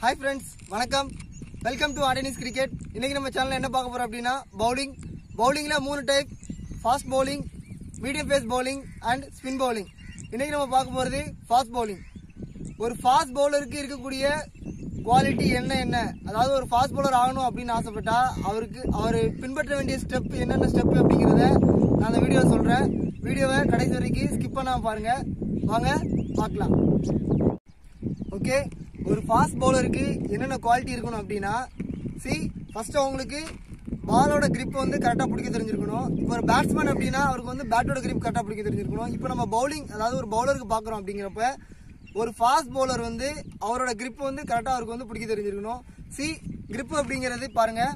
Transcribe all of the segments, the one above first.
hi friends வணக்கம் welcome to ஆர்டனிஸ் cricket இன்னைக்கு நம்ம சேனல்ல என்ன பார்க்க போறோம் அப்படின்னா பவுலிங் பவுலிங்ல மூணு type fast bowling medium pace bowling and spin bowling இன்னைக்கு நம்ம பார்க்க போறது ஃபாஸ்ட் பவுலிங் ஒரு ஃபாஸ்ட் பவுலருக்கு இருக்கக்கூடிய குவாலிட்டி என்ன என்ன அதாவது ஒரு ஃபாஸ்ட் பவுலர் ஆகணும் அப்படின்னு ஆசைப்பட்டா அவருக்கு அவர் பின்பற்ற வேண்டிய ஸ்டெப் என்னென்ன ஸ்டெப் அப்படிங்கிறத நான் அந்த வீடியோவில் சொல்றேன் வீடியோவை கடைசி வரைக்கும் ஸ்கிப் பண்ணாம பாருங்க வாங்க பார்க்கலாம் ஓகே ஒரு ஃபாஸ்ட் பவுலருக்கு என்னென்ன குவாலிட்டி இருக்கணும் அப்படின்னா சி ஃபர்ஸ்ட் அவங்களுக்கு பாலோட grip வந்து கரெக்டாக பிடிக்க தெரிஞ்சிருக்கணும் இப்போ ஒரு பேட்ஸ்மேன் அப்படின்னா அவருக்கு வந்து பேட்டோட grip கரெக்டாக பிடிக்க தெரிஞ்சிருக்கணும் இப்போ நம்ம பவுலிங் அதாவது ஒரு பவுலருக்கு பார்க்குறோம் அப்படிங்கிறப்ப ஒரு ஃபாஸ்ட் பவுலர் வந்து அவரோட grip வந்து கரெக்டாக அவருக்கு வந்து பிடிக்க தெரிஞ்சிருக்கணும் சி grip அப்படிங்கிறது பாருங்க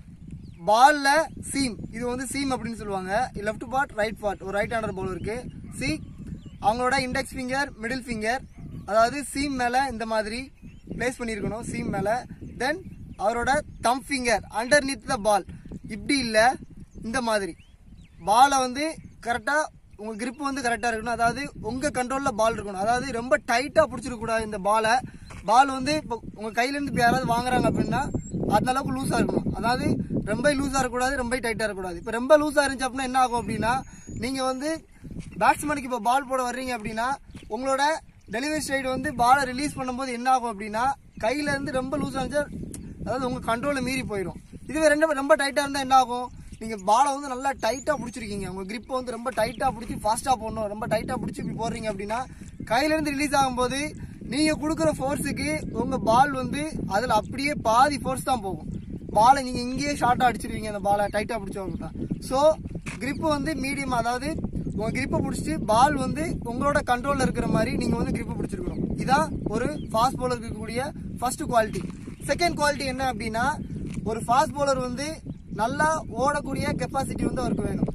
பால்ல சீம் இது வந்து சீம் அப்படின்னு சொல்லுவாங்க லெஃப்ட் பார்ட் ரைட் பார்ட் ஒரு ரைட் ஹேண்டர் பவுலருக்கு சி அவங்களோட இண்டெக்ஸ் ஃபிங்கர் மிடில் ஃபிங்கர் அதாவது சீம் மேல இந்த மாதிரி பிளேஸ் பண்ணியிருக்கணும் சீம் மேல தென் அவரோட தம் ஃபிங்கர் அண்டர் நித் த பால் இப்படி இல்ல இந்த மாதிரி பாலை வந்து கரெக்டா உங்க grip வந்து கரெக்டா இருக்கணும் அதாவது உங்க கண்ட்ரோல்ல பால் இருக்கணும் அதாவது ரொம்ப டைட்டா பிடிச்சிருக்க கூடாது இந்த பாலை பால் வந்து இப்போ உங்க கையில இருந்து இப்போ யாராவது வாங்குறாங்க அப்படின்னா அந்த அளவுக்கு லூஸா இருக்கணும் அதாவது ரொம்ப லூஸா இருக்கக்கூடாது ரொம்ப டைட்டா இருக்கக்கூடாது இப்போ ரொம்ப லூஸா இருந்துச்சு அப்படின்னா என்ன ஆகும் அப்படின்னா நீங்க வந்து பேட்ஸ்மேனுக்கு இப்போ பால் போட வர்றீங்க அப்படின்னா உங்களோட டெலிவரி சைடு வந்து பாலை ரிலீஸ் பண்ணும்போது என்ன ஆகும் அப்படின்னா கையில இருந்து ரொம்ப லூஸா இருந்துச்சா அதாவது உங்க கண்ட்ரோல மீறி போயிடும் இதுவே ரெண்டு ரொம்ப டைட்டா இருந்தா என்ன ஆகும் நீங்க பாலை வந்து நல்லா டைட்டா பிடிச்சிருக்கீங்க உங்க grip வந்து ரொம்ப டைட்டா பிடிச்சி ஃபாஸ்டா போடணும் ரொம்ப டைட்டா பிடிச்சி இப்படி போடுறீங்க அப்படின்னா கையில இருந்து ரிலீஸ் ஆகும்போது நீங்க கொடுக்குற ஃபோர்ஸுக்கு உங்க பால் வந்து அதுல அப்படியே பாதி ஃபோர்ஸ் தான் போகும் பாலை நீங்க இங்கேயே ஷார்ட்டா அடிச்சிருவீங்க அந்த பாலை டைட்டா பிடிச்சவங்க தான் ஸோ grip வந்து மீடியம் அதாவது உங்க கிரிப்பை பிடிச்சிட்டு பால் வந்து உங்களோட கண்ட்ரோல்ல இருக்கிற மாதிரி நீங்க வந்து கிரிப்பை பிடிச்சிருக்கணும் இதான் ஒரு ஃபாஸ்ட் பவுலருக்கு இருக்கக்கூடிய ஃபர்ஸ்ட் குவாலிட்டி செகண்ட் குவாலிட்டி என்ன அப்படின்னா ஒரு ஃபாஸ்ட் பவுலர் வந்து நல்லா ஓடக்கூடிய கெப்பாசிட்டி வந்து அவருக்கு வேணும்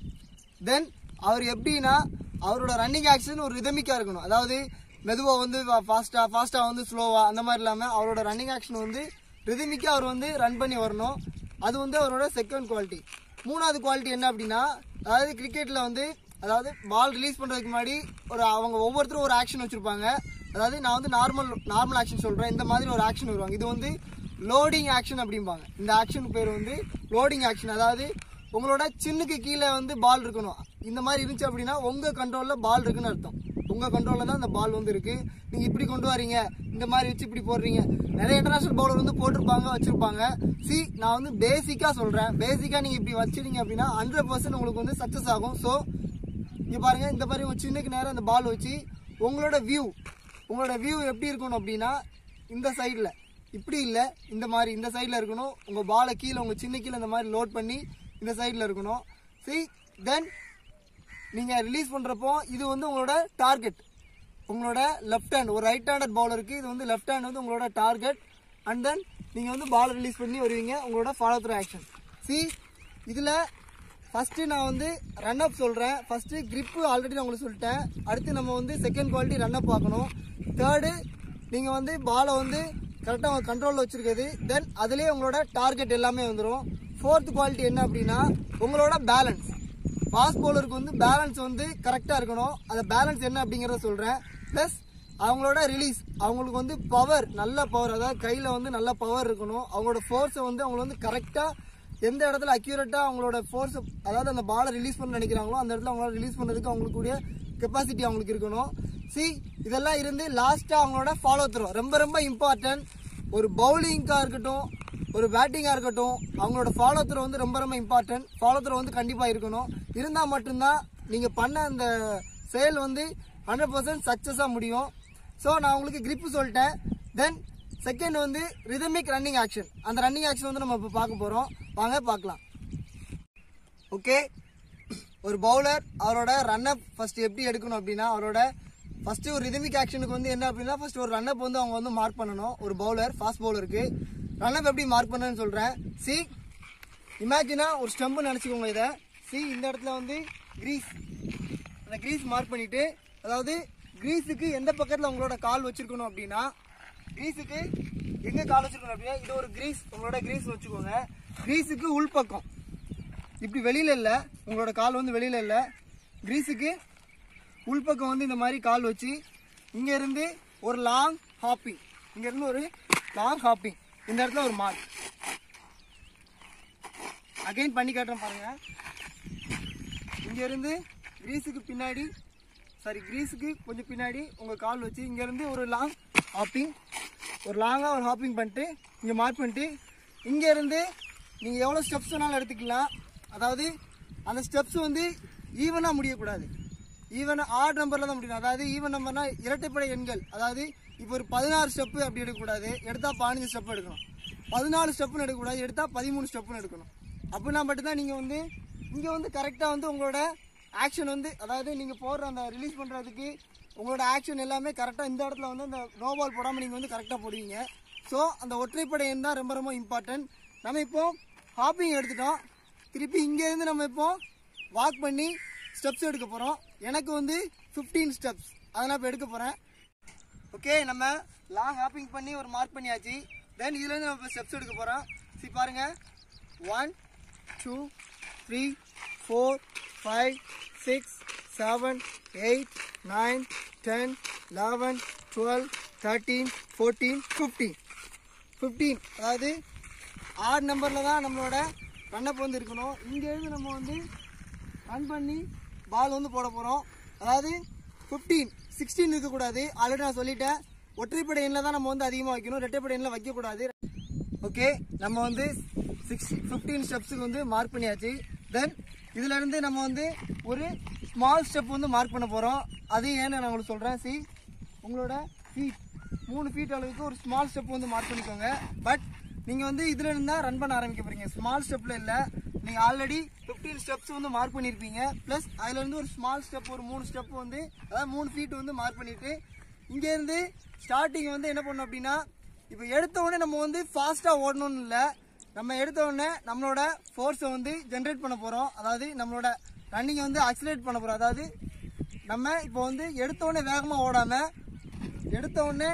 தென் அவர் எப்படின்னா அவரோட ரன்னிங் ஆக்ஷன் ஒரு ரிதமிக்கா இருக்கணும் அதாவது மெதுவா வந்து ஃபாஸ்டா ஃபாஸ்டா வந்து ஸ்லோவா அந்த மாதிரி இல்லாம அவரோட ரன்னிங் ஆக்ஷன் வந்து ரிதமிக்கா அவர் வந்து ரன் பண்ணி வரணும் அது வந்து அவரோட செகண்ட் குவாலிட்டி மூணாவது குவாலிட்டி என்ன அப்படின்னா அதாவது கிரிக்கெட்ல வந்து அதாவது பால் ரிலீஸ் பண்றதுக்கு முன்னாடி ஒரு அவங்க ஒவ்வொருத்தரும் ஒரு ஆக்ஷன் வச்சிருப்பாங்க அதாவது நான் வந்து நார்மல் நார்மல் ஆக்ஷன் சொல்றேன் இந்த மாதிரி ஒரு ஆக்ஷன் வருவாங்க இது வந்து லோடிங் ஆக்ஷன் அப்படிம்பாங்க இந்த ஆக்ஷன் பேர் வந்து லோடிங் ஆக்ஷன் அதாவது உங்களோட சின்னுக்கு கீழே வந்து பால் இருக்கணும் இந்த மாதிரி இருந்துச்சு அப்படின்னா உங்க கண்ட்ரோல்ல பால் இருக்குன்னு அர்த்தம் உங்க கண்ட்ரோல்ல தான் இந்த பால் வந்து இருக்கு நீங்க இப்படி கொண்டு வரீங்க இந்த மாதிரி வச்சு இப்படி போடுறீங்க நிறைய இன்டர்நேஷனல் பவுலர் வந்து போட்டிருப்பாங்க வச்சிருப்பாங்க சி நான் வந்து பேசிக்கா சொல்றேன் பேசிக்கா நீங்க இப்படி வச்சிருங்க அப்படின்னா ஹண்ட்ரட் பர்சன்ட் உங்களுக்கு வந்து சக்சஸ் ஆகும் ஸோ இங்க பாருங்க இந்த மாதிரி உங்க சின்னுக்கு நேரம் இந்த பால் வச்சு உங்களோட வியூ உங்களோட வியூ எப்படி இருக்கணும் அப்படின்னா இந்த சைடில் இப்படி இல்லை இந்த மாதிரி இந்த சைடில் இருக்கணும் உங்கள் பாலை கீழே உங்கள் சின்ன கீழே இந்த மாதிரி லோட் பண்ணி இந்த சைடில் இருக்கணும் see தென் நீங்கள் ரிலீஸ் பண்ணுறப்போ இது வந்து உங்களோட டார்கெட் உங்களோட லெஃப்ட் ஹேண்ட் ஒரு ரைட் ஹேண்டட் பவுலருக்கு இது வந்து லெஃப்ட் ஹேண்ட் வந்து உங்களோட டார்கெட் அண்ட் தென் நீங்கள் வந்து பால் ரிலீஸ் பண்ணி வருவீங்க உங்களோட ஃபாலோ த்ரூ ஆக்ஷன் see இதில் ஃபஸ்ட்டு நான் வந்து ரன் அப் சொல்கிறேன் ஃபஸ்ட்டு grip ஆல்ரெடி நான் உங்களுக்கு சொல்லிட்டேன் அடுத்து நம்ம வந்து செகண்ட் குவாலிட்டி ரன் அப் பார்க்கணும் தேர்டு நீங்கள் வந்து பாலை வந்து கரெக்டாக உங்கள் கண்ட்ரோலில் வச்சுருக்கிறது தென் அதுலேயே உங்களோட டார்கெட் எல்லாமே வந்துடும் ஃபோர்த் குவாலிட்டி என்ன அப்படின்னா உங்களோட பேலன்ஸ் ஃபாஸ்ட் பவுலருக்கு வந்து பேலன்ஸ் வந்து கரெக்டாக இருக்கணும் அந்த பேலன்ஸ் என்ன அப்படிங்கிறத சொல்கிறேன் ப்ளஸ் அவங்களோட ரிலீஸ் அவங்களுக்கு வந்து பவர் நல்ல பவர் அதாவது கையில் வந்து நல்ல பவர் இருக்கணும் அவங்களோட ஃபோர்ஸை வந்து அவங்க வந்து கரெக்டாக எந்த இடத்துல அக்யூரேட்டாக அவங்களோட ஃபோர்ஸ் அதாவது அந்த பாலை ரிலீஸ் பண்ண நினைக்கிறாங்களோ அந்த இடத்துல அவங்களால ரிலீஸ் பண்ணுறதுக்கு அவங்களுக்கு கூடிய கெப்பாசிட்டி அவங்களுக்கு இருக்கணும் சி இதெல்லாம் இருந்து லாஸ்ட்டாக அவங்களோட ஃபாலோ த்ரோ ரொம்ப ரொம்ப இம்பார்ட்டன்ட் ஒரு பவுலிங்காக இருக்கட்டும் ஒரு பேட்டிங்காக இருக்கட்டும் அவங்களோட ஃபாலோ த்ரோ வந்து ரொம்ப ரொம்ப இம்பார்ட்டன்ட் ஃபாலோ த்ரோ வந்து கண்டிப்பாக இருக்கணும் இருந்தால் மட்டும்தான் நீங்கள் பண்ண அந்த செயல் வந்து ஹண்ட்ரட் பர்சன்ட் சக்ஸஸாக முடியும் ஸோ நான் உங்களுக்கு grip சொல்லிட்டேன் தென் செகண்ட் வந்து ரிதமிக் ரன்னிங் ஆக்ஷன் அந்த ரன்னிங் ஆக்ஷன் வந்து நம்ம இப்போ பார்க்க போகிறோம் வாங்க பார்க்கலாம் ஓகே ஒரு பவுலர் அவரோட ரன் அப் ஃபர்ஸ்ட் எப்படி எடுக்கணும் அப்படின்னா அவரோட ஃபர்ஸ்ட் ஒரு ரிதமிக் ஆக்ஷனுக்கு வந்து என்ன அப்படின்னா ஃபர்ஸ்ட் ஒரு ரன் அப் வந்து அவங்க வந்து மார்க் பண்ணணும் ஒரு பவுலர் ஃபாஸ்ட் பவுலருக்கு ரன் அப் எப்படி மார்க் பண்ணணும்னு சொல்றேன் சி இமேஜினா ஒரு ஸ்டம்ப் நினச்சிக்கோங்க இதை சி இந்த இடத்துல வந்து கிரீஸ் அந்த கிரீஸ் மார்க் பண்ணிட்டு அதாவது கிரீஸுக்கு எந்த பக்கத்தில் உங்களோட கால் வச்சிருக்கணும் அப்படின்னா கிரீஸுக்கு எங்க கால் வச்சிருக்கணும் அப்படின்னா இது ஒரு கிரீஸ் உங்களோட கிரீஸ் வச்சுக்கோங்க கிரீஸுக்கு உள்பக்கம் இப்படி வெளியில இல்ல உங்களோட கால் வந்து வெளியில இல்ல கிரீஸுக்கு உள்பக்கம் வந்து இந்த மாதிரி கால் வச்சு இங்க இருந்து ஒரு லாங் ஹாப்பிங் இங்க இருந்து ஒரு லாங் ஹாப்பிங் இந்த இடத்துல ஒரு மார்க் அகைன் பண்ணி காட்டுறேன் பாருங்க இங்க இருந்து கிரீஸுக்கு பின்னாடி சாரி கிரீஸுக்கு கொஞ்சம் பின்னாடி உங்க கால் வச்சு இங்க இருந்து ஒரு லாங் ஹாப்பிங் ஒரு லாங்கா ஒரு ஹாப்பிங் பண்ணிட்டு இங்க மார்க் பண்ணிட்டு இங்க இருந்து நீங்க எவ்வளவு ஸ்டெப்ஸ் வேணாலும் எடுத்துக்கலாம் அதாவது அந்த ஸ்டெப்ஸ் வந்து ஈவனா முடியக்கூடாது ஈவன் ஆட் நம்பர்ல தான் முடியும் அதாவது ஈவன் நம்பர்னா இரட்டைப்படை எண்கள் அதாவது இப்போ ஒரு பதினாறு ஸ்டெப்பு அப்படி எடுக்கக்கூடாது எடுத்தா பதினஞ்சு ஸ்டெப் எடுக்கணும் பதினாலு ஸ்டெப்புன்னு எடுக்கக்கூடாது எடுத்தா பதிமூணு ஸ்டெப்புன்னு எடுக்கணும் அப்படின்னா மட்டும்தான் நீங்க வந்து இங்க வந்து கரெக்டா வந்து உங்களோட ஆக்ஷன் வந்து அதாவது நீங்க போடுற அந்த ரிலீஸ் பண்றதுக்கு உங்களோட ஆக்ஷன் எல்லாமே கரெக்டா இந்த இடத்துல வந்து அந்த நோ பால் போடாம நீங்க வந்து கரெக்டா போடுவீங்க ஸோ அந்த ஒற்றைப்படை எண் தான் ரொம்ப ரொம்ப இம்பார்ட்டன்ட் நம்ம இப்போ ஹாப்பிங் எடுத்துட்டோம் திருப்பி இங்க இருந்து நம்ம இப்போ வாக் பண்ணி ஸ்டெப்ஸ் எடுக்க போறோம் எனக்கு வந்து 15 ஸ்டெப்ஸ் அதெல்லாம் இப்போ எடுக்க போறேன் ஓகே நம்ம லாங் ஹாப்பிங் பண்ணி ஒரு மார்க் பண்ணியாச்சு தென் இதுல இருந்து நம்ம ஸ்டெப்ஸ் எடுக்க போறோம் சரி பாருங்க one two three four five six seven eight nine ten eleven twelve thirteen fourteen fifteen fifteen அதாவது ஆறு நம்பரில் தான் நம்மளோட ரன்னப் வந்து இருக்கணும் இங்கேருந்து நம்ம வந்து ரன் பண்ணி பால் வந்து போட போகிறோம் அதாவது ஃபிஃப்டீன் சிக்ஸ்டீன் இருக்கக்கூடாது ஆல்ரெடி நான் சொல்லிட்டேன் ஒற்றைப்படை எண்ணில் தான் நம்ம வந்து அதிகமாக வைக்கணும் ரெட்டைப்படை எண்ணில் வைக்கக்கூடாது ஓகே நம்ம வந்து சிக்ஸ் ஃபிஃப்டீன் ஸ்டெப்ஸுக்கு வந்து மார்க் பண்ணியாச்சு தென் இதுல இருந்து நம்ம வந்து ஒரு ஸ்மால் ஸ்டெப் வந்து மார்க் பண்ண போகிறோம் அது ஏன்னு நான் உங்களுக்கு சொல்கிறேன் சி உங்களோட ஃபீட் மூணு ஃபீட் அளவுக்கு ஒரு ஸ்மால் ஸ்டெப் வந்து மார்க் பண்ணிக்கோங்க பட் நீங்கள் வந்து இதில் இருந்தால் ரன் பண்ண ஆரம்பிக்க போகிறீங்க ஸ்மால் ஸ்டெப்பில் இல்லை நீங்கள் ஆல்ரெடி ஃபிஃப்டீன் ஸ்டெப்ஸ் வந்து மார்க் பண்ணியிருப்பீங்க ப்ளஸ் அதுலேருந்து ஒரு ஸ்மால் ஸ்டெப் ஒரு மூணு ஸ்டெப் வந்து அதாவது மூணு ஃபீட் வந்து மார்க் பண்ணிட்டு இங்கேருந்து ஸ்டார்டிங் வந்து என்ன பண்ணணும் அப்படின்னா இப்போ எடுத்த உடனே நம்ம வந்து ஃபாஸ்ட்டாக ஓடணும்னு இல்லை நம்ம எடுத்த உடனே நம்மளோட ஃபோர்ஸை வந்து ஜென்ரேட் பண்ண போகிறோம் அதாவது நம்மளோட ரன்னிங்கை வந்து அக்ஸலேட் பண்ண போகிறோம் அதாவது நம்ம இப்போ வந்து எடுத்த உடனே வேகமாக ஓடாமல் எடுத்த உடனே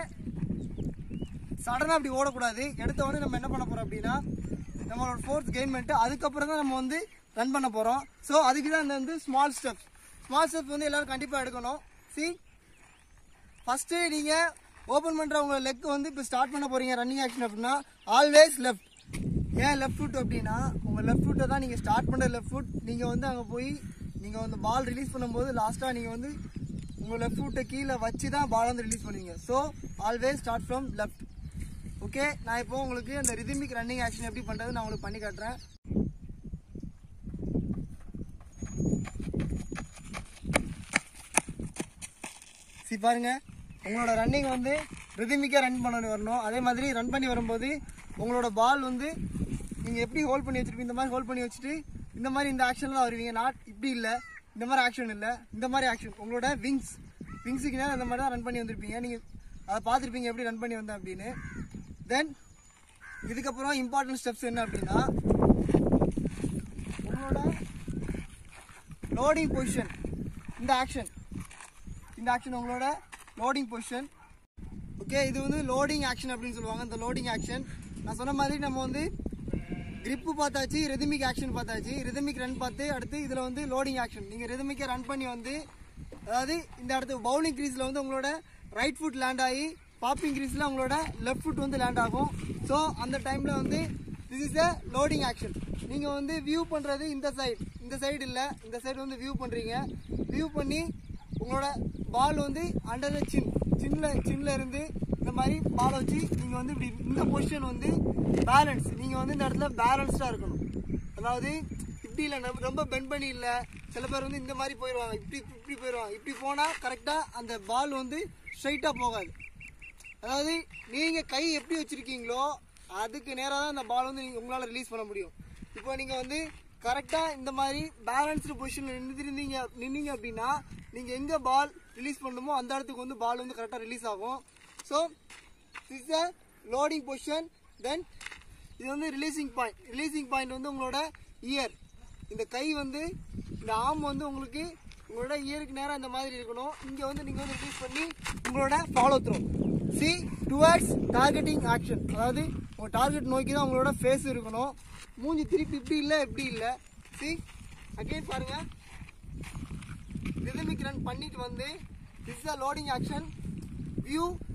சடனாக அப்படி ஓடக்கூடாது எடுத்த உடனே நம்ம என்ன பண்ண போகிறோம் அப்படின்னா நம்மளோட ஃபோர்ஸ் கெயின் பண்ணிட்டு அதுக்கப்புறம் தான் நம்ம வந்து ரன் பண்ண போகிறோம் ஸோ அதுக்கு தான் இந்த வந்து ஸ்மால் ஸ்டெப்ஸ் ஸ்மால் ஸ்டெப்ஸ் வந்து எல்லாரும் கண்டிப்பாக எடுக்கணும் சி ஃபர்ஸ்ட் நீங்க ஓபன் பண்ற உங்க லெக் வந்து இப்போ ஸ்டார்ட் பண்ண போறீங்க ரன்னிங் ஆக்ஷன் அப்படின்னா ஆல்வேஸ் லெஃப்ட் ஏன் லெஃப்ட் ஃபுட் அப்படின்னா உங்க லெஃப்ட் ஃபுட்டை தான் நீங்க ஸ்டார்ட் பண்ற லெஃப்ட் ஃபுட் நீங்க வந்து அங்க போய் நீங்க வந்து பால் ரிலீஸ் பண்ணும்போது லாஸ்டா நீங்க வந்து உங்க லெஃப்ட் ஃபுட்டை கீழே வச்சு தான் பால் வந்து ரிலீஸ் பண்ணுவீங்க so always start from left okay நான் இப்போ உங்களுக்கு அந்த ரிதமிக் ரன்னிங் ஆக்ஷன் எப்படி பண்றது நான் உங்களுக்கு பண்ணி காட்டுறேன் சி பாருங்க உங்களோட ரன்னிங் வந்து ரிதமிக்காக ரன் பண்ண வரணும் அதே மாதிரி ரன் பண்ணி வரும்போது உங்களோட பால் வந்து நீங்கள் எப்படி ஹோல்ட் பண்ணி வச்சிருப்பீங்க இந்த மாதிரி ஹோல்ட் பண்ணி வச்சுட்டு இந்த மாதிரி இந்த ஆக்ஷனில் தான் வருவீங்க நாட் இப்படி இல்லை இந்த மாதிரி ஆக்ஷன் இல்லை இந்த மாதிரி ஆக்ஷன் உங்களோட விங்ஸ் விங்ஸுக்கு நேரம் இந்த மாதிரி தான் ரன் பண்ணி வந்திருப்பீங்க நீங்கள் அதை பார்த்துருப்பீங்க எப்படி ரன் பண்ணி வந்தேன் அப்படின்னு தென் இதுக்கப்புறம் இம்பார்ட்டன்ட் ஸ்டெப்ஸ் என்ன அப்படின்னா உங்களோட லோடிங் பொசிஷன் இந்த ஆக்ஷன் இந்த ஆக்ஷன் உங்களோட லோடிங் பொசிஷன் ஓகே இது வந்து லோடிங் ஆக்ஷன் அப்படின்னு சொல்லுவாங்க இந்த லோடிங் ஆக்ஷன் நான் சொன்ன மாதிரி நம்ம வந்து grip பார்த்தாச்சு ரிதமிக் ஆக்ஷன் பார்த்தாச்சு ரிதமிக் ரன் பார்த்து அடுத்து இதில் வந்து லோடிங் ஆக்ஷன் நீங்கள் ரிதமிக்கை ரன் பண்ணி வந்து அதாவது இந்த இடத்து பவுலிங் கிரீஸில் வந்து உங்களோட ரைட் ஃபுட் லேண்ட் ஆகி பாப்பிங் கிரீஸில் உங்களோட லெஃப்ட் ஃபுட் வந்து லேண்ட் ஆகும் ஸோ அந்த டைமில் வந்து this is a loading action நீங்கள் வந்து வியூ பண்ணுறது இந்த சைடு இந்த சைடு இல்லை இந்த சைடு வந்து வியூ பண்ணுறீங்க வியூ பண்ணி உங்களோட பால் வந்து அண்டர் த சின் சின்ல சின்ல இருந்து இந்த மாதிரி பால் வச்சு நீங்கள் வந்து இப்படி இந்த பொசிஷன் வந்து பேலன்ஸ் நீங்கள் வந்து இந்த இடத்துல பேலன்ஸ்டாக இருக்கணும் அதாவது இப்படி இல்லை நம்ம ரொம்ப பெண்ட் பண்ணி இல்லை சில பேர் வந்து இந்த மாதிரி போயிடுவாங்க இப்படி இப்படி போயிடுவாங்க இப்படி போனால் கரெக்டாக அந்த பால் வந்து ஸ்ட்ரைட்டாக போகாது அதாவது நீங்கள் கை எப்படி வச்சுருக்கீங்களோ அதுக்கு நேராக தான் அந்த பால் வந்து நீங்கள் உங்களால் ரிலீஸ் பண்ண முடியும் இப்போ நீங்கள் வந்து கரெக்டாக இந்த மாதிரி பேலன்ஸ்டு பொசிஷனில் நின்றுருந்தீங்க நின்னீங்க அப்படின்னா நீங்கள் எங்கே பால் ரிலீஸ் பண்ணணுமோ அந்த இடத்துக்கு வந்து பால் வந்து கரெக்டாக ரிலீஸ் ஆகும் so is a loading position then இது வந்து ரிலீசிங் பாயிண்ட் ரிலீசிங் பாயிண்ட் வந்து உங்களோட இயர் இந்த கை வந்து இந்த ஆம் வந்து உங்களுக்கு உங்களோட இயருக்கு நேரா இந்த மாதிரி இருக்கணும் இங்க வந்து நீங்க வந்து ரிலீஸ் பண்ணி உங்களோட follow through see towards targeting action அதாவது உங்க டார்கெட் நோக்கி தான் உங்களோட ஃபேஸ் இருக்கணும் மூஞ்சி திருப்பி இப்படி இல்லை இப்படி இல்லை சி அகைன் பாருங்க ரிதமிக் ரன் பண்ணிட்டு வந்து this a loading action view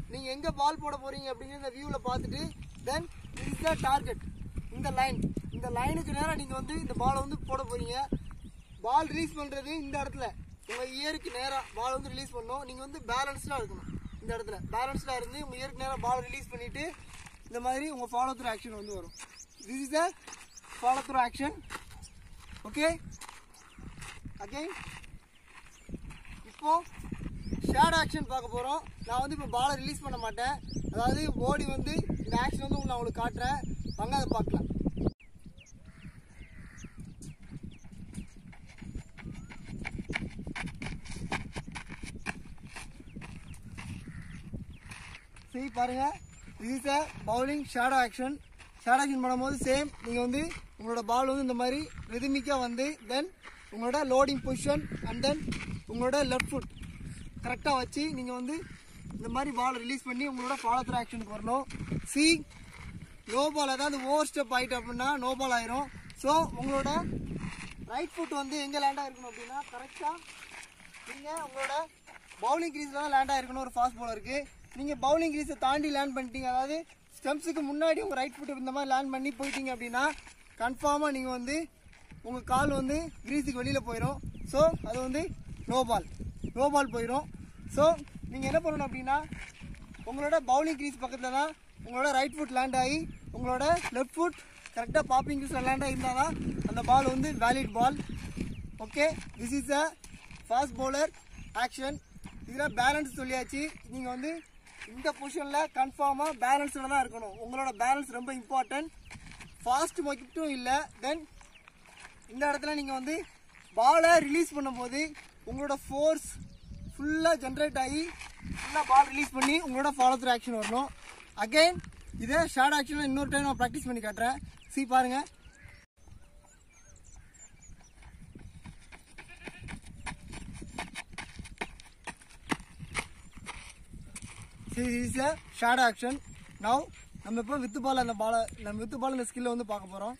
நீங்கள் எங்கே பால் போட போகிறீங்க அப்படிங்கிற இந்த வியூவில் பார்த்துட்டு தென் இஸ் த டார்கெட் இந்த லைன் இந்த லைனுக்கு நேராக நீங்கள் வந்து இந்த பாலை வந்து போட போகிறீங்க பால் ரிலீஸ் பண்ணுறது இந்த இடத்துல உங்கள் இயருக்கு நேராக பால் வந்து ரிலீஸ் பண்ணணும் நீங்கள் வந்து பேலன்ஸ்டாக இருக்கணும் இந்த இடத்துல பேலன்ஸ்டாக இருந்து உங்கள் இயருக்கு நேராக பால் ரிலீஸ் பண்ணிவிட்டு இந்த மாதிரி உங்கள் ஃபாலோ த்ரூ ஆக்ஷன் வந்து வரும் this is the follow through action okay again இப்போ ஷேட் ஆக்ஷன் பார்க்க போகிறோம் நான் வந்து இப்போ பாலை ரிலீஸ் பண்ண மாட்டேன் அதாவது ஓடி வந்து இந்த ஆக்ஷன் வந்து நான் உங்களுக்கு காட்டுறேன் வாங்க அதை பார்க்கலாம் சரி பாருங்க இது is bowling shadow action shadow action பண்ணும்போது சேம் நீங்கள் வந்து உங்களோட பால் வந்து இந்த மாதிரி ரிதமிக்காக வந்து தென் உங்களோட லோடிங் பொசிஷன் அண்ட் தென் உங்களோட லெஃப்ட் ஃபுட் கரெக்டாக வச்சு நீங்கள் வந்து இந்த மாதிரி பால் ரிலீஸ் பண்ணி உங்களோட ஃபாலோ ஆக்ஷனுக்கு வரணும் சி நோ பால் ஏதாவது ஓவர் ஸ்டெப் ஆகிட்டு அப்படின்னா நோ பால் ஆயிரும் ஸோ உங்களோட ரைட் ஃபுட் வந்து எங்கே லேண்ட் ஆகிருக்கணும் அப்படின்னா கரெக்டாக நீங்கள் உங்களோட பவுலிங் கிரீஸில் தான் லேண்ட் ஆகிருக்கணும் ஒரு ஃபாஸ்ட் பாலருக்கு நீங்கள் பவுலிங் கிரீஸை தாண்டி லேண்ட் பண்ணிட்டீங்க அதாவது ஸ்டெம்ஸுக்கு முன்னாடி உங்கள் ரைட் ஃபுட் இந்த மாதிரி லேண்ட் பண்ணி போயிட்டீங்க அப்படின்னா கன்ஃபார்மாக நீங்கள் வந்து உங்கள் கால் வந்து கிரீஸுக்கு வெளியில் போயிடும் ஸோ அது வந்து நோ பால் நோ பால் போயிடும் ஸோ நீங்கள் என்ன பண்ணணும் அப்படின்னா உங்களோட பவுலிங் கிரீஸ் பக்கத்தில் தான் உங்களோட ரைட் ஃபுட் லேண்ட் ஆகி உங்களோட லெஃப்ட் ஃபுட் கரெக்டாக பாப்பிங் கிரீஸில் லேண்ட் ஆகிருந்தால் தான் அந்த பால் வந்து valid ball okay this is a fast bowler action இதில் பேலன்ஸ் சொல்லியாச்சு நீங்கள் வந்து இந்த பொசிஷனில் கன்ஃபார்மாக பேலன்ஸில் தான் இருக்கணும் உங்களோட பேலன்ஸ் ரொம்ப இம்பார்ட்டன்ட் ஃபாஸ்ட் மட்டும் இல்லை தென் இந்த இடத்துல நீங்கள் வந்து பாலை ரிலீஸ் பண்ணும்போது உங்களோட ஃபோர்ஸ் ஃபுல்லாக ஜென்ரேட் ஆகி ஃபுல்லாக பால் ரிலீஸ் பண்ணி உங்களோட ஃபாலோ த்ரூ ஆக்ஷன் வரணும் அகைன் இதே ஷார்ட் ஆக்ஷனில் இன்னொரு டைம் நான் ப்ராக்டிஸ் பண்ணி காட்டுறேன் சி பாருங்கள் this is a short action now நம்ம இப்போ வித்து பால் அந்த பாலை நம்ம வித்து பால் இந்த ஸ்கில்லை வந்து பார்க்க போகிறோம்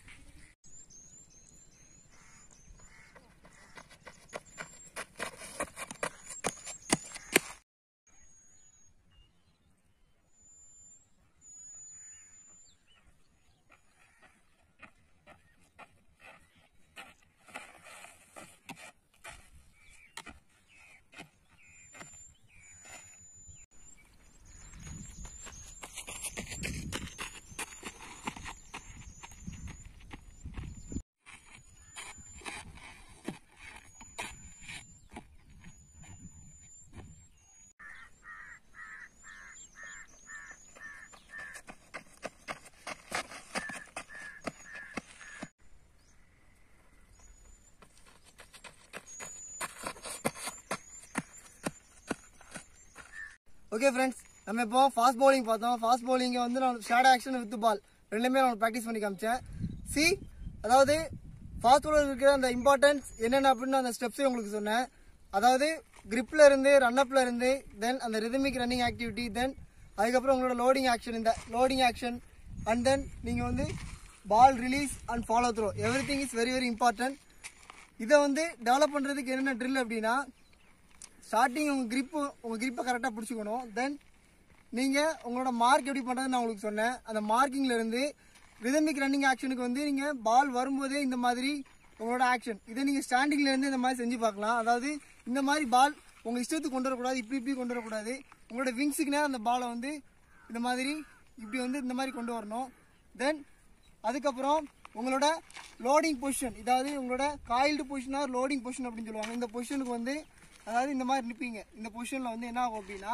ஓகே ஃப்ரெண்ட்ஸ் நம்ம இப்போ ஃபாஸ்ட் பவுலிங் பார்த்தோம் ஃபாஸ்ட் பவுலிங்கை வந்து நான் ஷேட் ஆக்ஷன் வித் பால் ரெண்டுமே நான் ப்ராக்டிஸ் பண்ணி காமிச்சேன் சி அதாவது ஃபாஸ்ட் பவுலர் இருக்கிற அந்த இம்பார்ட்டன்ஸ் என்னென்ன அப்படின்னு அந்த ஸ்டெப்ஸே உங்களுக்கு சொன்னேன் அதாவது கிரிப்பில் இருந்து ரன்அப்பில் இருந்து தென் அந்த ரிதமிக் ரன்னிங் ஆக்டிவிட்டி தென் அதுக்கப்புறம் உங்களோட லோடிங் ஆக்ஷன் இந்த லோடிங் ஆக்ஷன் அண்ட் தென் நீங்கள் வந்து ball release and follow through everything is very very important இதை வந்து டெவலப் பண்ணுறதுக்கு என்னென்ன ட்ரில் அப்படின்னா ஸ்டார்டிங் உங்கள் கிரிப்பு உங்கள் கிரிப்பை கரெக்டாக பிடிச்சிக்கணும் தென் நீங்கள் உங்களோட மார்க் எப்படி பண்ணுறது நான் உங்களுக்கு சொன்னேன் அந்த மார்க்கிங்ல இருந்து ரிதமிக் ரன்னிங் ஆக்ஷனுக்கு வந்து நீங்கள் பால் வரும்போதே இந்த மாதிரி உங்களோட ஆக்ஷன் இதை நீங்கள் ஸ்டாண்டிங்ல இருந்து இந்த மாதிரி செஞ்சு பார்க்கலாம் அதாவது இந்த மாதிரி பால் உங்கள் இஷ்டத்துக்கு கொண்டு வரக்கூடாது இப்படி இப்படி கொண்டு வரக்கூடாது உங்களோட விங்ஸுக்கு நேரம் அந்த பாலை வந்து இந்த மாதிரி இப்படி வந்து இந்த மாதிரி கொண்டு வரணும் தென் அதுக்கப்புறம் உங்களோட லோடிங் பொசிஷன் இதாவது உங்களோட காயில்டு பொசிஷனாக லோடிங் பொசிஷன் அப்படின்னு சொல்லுவாங்க இந்த பொசிஷனுக்கு வந்து அதாவது இந்த மாதிரி நிற்பீங்க இந்த பொசிஷனில் வந்து என்ன ஆகும் அப்படின்னா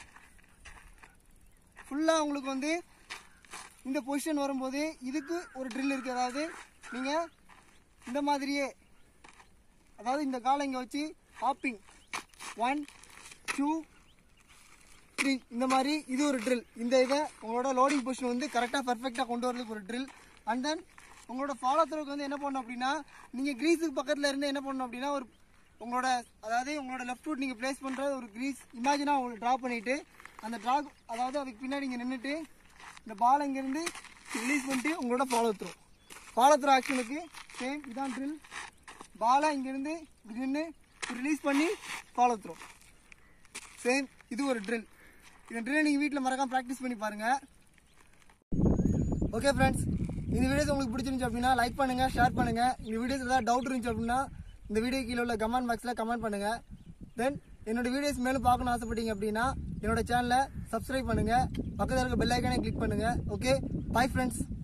ஃபுல்லாக உங்களுக்கு வந்து இந்த பொசிஷன் வரும்போது இதுக்கு ஒரு ட்ரில் இருக்குது அதாவது நீங்கள் இந்த மாதிரியே அதாவது இந்த காலை இங்கே வச்சு ஹாப்பிங் ஒன் டூ த்ரீ இந்த மாதிரி இது ஒரு ட்ரில் இந்த இதை உங்களோட லோடிங் பொசிஷன் வந்து கரெக்டாக பர்ஃபெக்டாக கொண்டு வரதுக்கு ஒரு ட்ரில் அண்ட் தென் உங்களோட ஃபாலோ த்ரோக்கு வந்து என்ன பண்ணணும் அப்படின்னா நீங்கள் க்ரீஸுக்கு பக்கத்தில் இருந்து என்ன பண்ணணும் அப்படின்னா ஒரு உங்களோட அதாவது உங்களோட லெஃப்ட் ஃபுட் நீங்கள் ப்ளேஸ் பண்ணுற ஒரு க்ரீஸ் இமேஜினாக உங்களுக்கு ட்ரா பண்ணிவிட்டு அந்த ட்ரா அதாவது அதுக்கு பின்னாடி இங்கே நின்றுட்டு இந்த பால் இங்கேருந்து ரிலீஸ் பண்ணிட்டு உங்களோட ஃபாலோ த்ரோ ஃபாலோ த்ரோ ஆக்ஷனுக்கு சேம் இதான் ட்ரில் பாலை இங்கேருந்து இப்படி நின்று ரிலீஸ் பண்ணி ஃபாலோ த்ரோ சேம் இது ஒரு ட்ரில் இந்த ட்ரில்லை நீங்கள் வீட்டில் மறக்காம ப்ராக்டிஸ் பண்ணி பாருங்க ஓகே ஃப்ரெண்ட்ஸ் இந்த வீடியோஸ் உங்களுக்கு பிடிச்சிருந்துச்சு அப்படின்னா லைக் பண்ணுங்க ஷேர் பண்ணுங்க இந்த வீடியோஸ் ஏதாவது டவுட் இருந்துச்சு அப்படின்னா இந்த வீடியோ கீழே உள்ள கமெண்ட் பாக்ஸில் கமெண்ட் பண்ணுங்க தென் என்னோட வீடியோஸ் மேலும் பார்க்கணும்னு ஆசைப்பட்டீங்க அப்படின்னா என்னோட சேனலை சப்ஸ்கிரைப் பண்ணுங்க பக்கத்தில் இருக்க பெல் ஐக்கானே கிளிக் பண்ணுங்க ஓகே பை ஃப்ரெண்ட்ஸ்